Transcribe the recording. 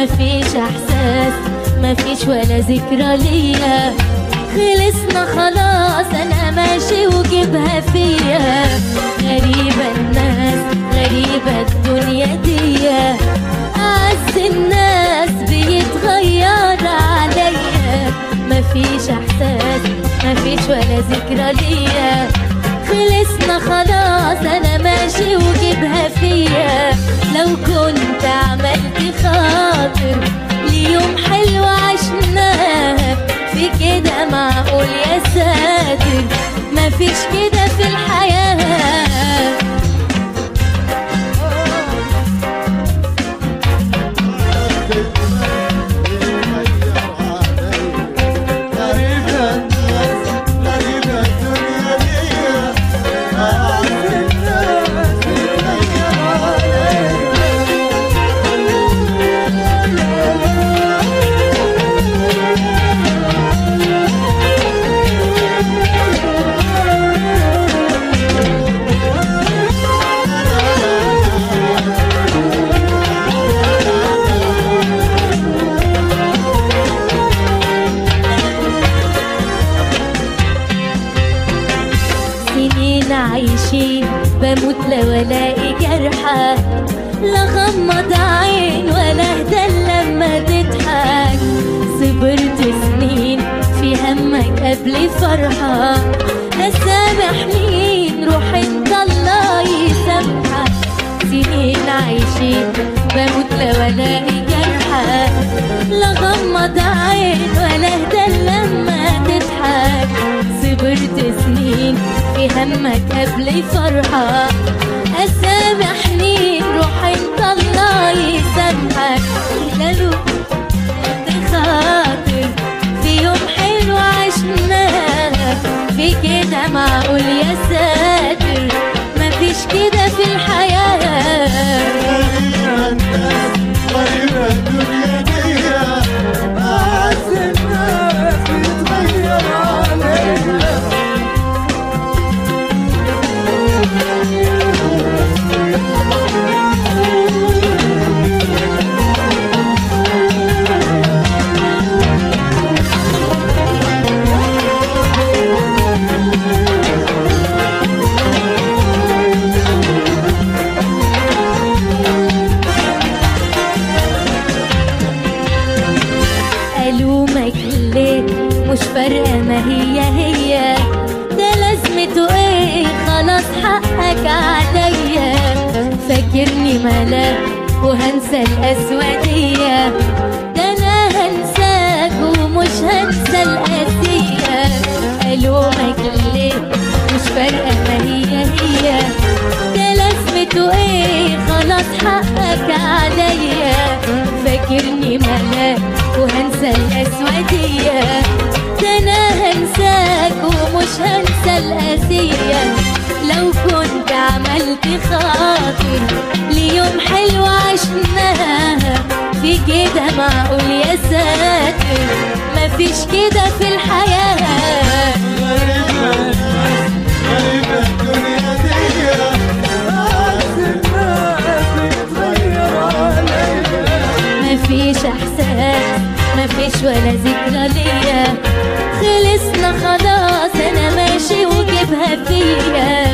مفيش احساس مفيش ولا ذكرى ليا خلصنا خلاص انا ماشي وجيبها فيا غريبة الناس غريبة الدنيا دي أعز الناس بيتغير عليا مفيش احساس مفيش ولا ذكرى ليا خلصنا خلاص انا ماشي وجيبها فيا لو كنت عملت خاطر ليوم حلو عشناه في كده معقول يا ساتر مفيش كده في الحياه سنين عايشين بموت لو الاقي جرحك لا غمض عين ولا اهدى لما تضحك صبرت سنين في همك قبل فرحة اسامح مين روح انت الله يسامحك سنين عايشين بموت لو الاقي جرحك لا غمض عين ولا اهدى لما تضحك صبرت سنين في همك قبل فرحة أسامحني روح انت الله يسامحك لالو خاطر في يوم حلو عشناه في كده معقول يا ساتر مفيش كده في الحياة ألومك ليه مش فارقة ما هي هي ده لازمته ايه خلاص حقك عليا فاكرني ملاك وهنسى الأسودية ده أنا هنساك ومش هنسى القاسية ألومك ليه مش فارقة ما هي هي ده لازمته ايه خلاص حقك عليا فاكرني ملاك وهنسى الأسودية ده أنا هنساك ومش هنسى القاسية لو كنت عملت خاطر ليوم حلو عشناها في كده معقول يا ساتر مفيش كده في الحياة مفيش احساس مفيش ولا ذكرى ليا خلصنا خلاص انا ماشي وجيبها فيا